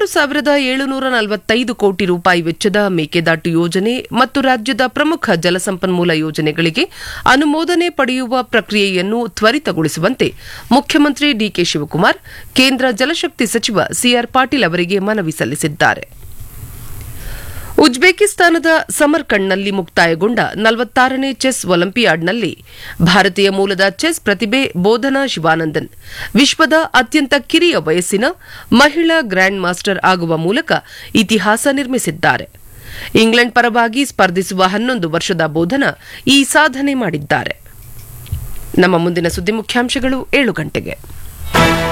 ಹದಿನಾರು ಸಾವಿರದ ಏಳುನೂರ ನಲವತ್ತೈದು ಕೋಟಿ ರೂಪಾಯಿ ವೆಚ್ಚದ ಮೇಕೆದಾಟು ಯೋಜನೆ ಮತ್ತು ರಾಜ್ಯದ ಪ್ರಮುಖ ಜಲಸಂಪನ್ಮೂಲ ಯೋಜನೆಗಳಿಗೆ ಅನುಮೋದನೆ ಪಡೆಯುವ ಪ್ರಕ್ರಿಯೆಯನ್ನು ತ್ವರಿತಗೊಳಿಸುವಂತೆ ಮುಖ್ಯಮಂತ್ರಿ ಡಿಕೆ ಶಿವಕುಮಾರ್ ಕೇಂದ್ರ ಜಲಶಕ್ತಿ ಸಚಿವ ಸಿಆರ್ ಪಾಟೀಲ್ ಅವರಿಗೆ ಮನವಿ ಸಲ್ಲಿಸಿದ್ದಾರೆ ಉಜ್ಬೇಕಿಸ್ತಾನದ ಸಮರ್ಕಂಡ್ನಲ್ಲಿ ಮುಕ್ತಾಯಗೊಂಡ ನಲವತ್ತಾರನೇ ಚೆಸ್ ಒಲಿಂಪಿಯಾಡ್ನಲ್ಲಿ ಭಾರತೀಯ ಮೂಲದ ಚೆಸ್ ಪ್ರತಿಭೆ ಬೋಧನಾ ಶಿವಾನಂದನ್ ವಿಶ್ವದ ಅತ್ಯಂತ ಕಿರಿಯ ವಯಸ್ಸಿನ ಮಹಿಳಾ ಗ್ರ್ಯಾಂಡ್ ಮಾಸ್ಟರ್ ಆಗುವ ಮೂಲಕ ಇತಿಹಾಸ ನಿರ್ಮಿಸಿದ್ದಾರೆ ಇಂಗ್ಲೆಂಡ್ ಪರವಾಗಿ ಸ್ಪರ್ಧಿಸುವ ಹನ್ನೊಂದು ವರ್ಷದ ಬೋಧನಾ ಈ ಸಾಧನೆ ಮಾಡಿದ್ದಾರೆ ನಮ್ಮ ಮುಂದಿನ ಸುದ್ದಿ ಮುಖ್ಯಾಂಶಗಳು ಏಳು ಗಂಟೆಗೆ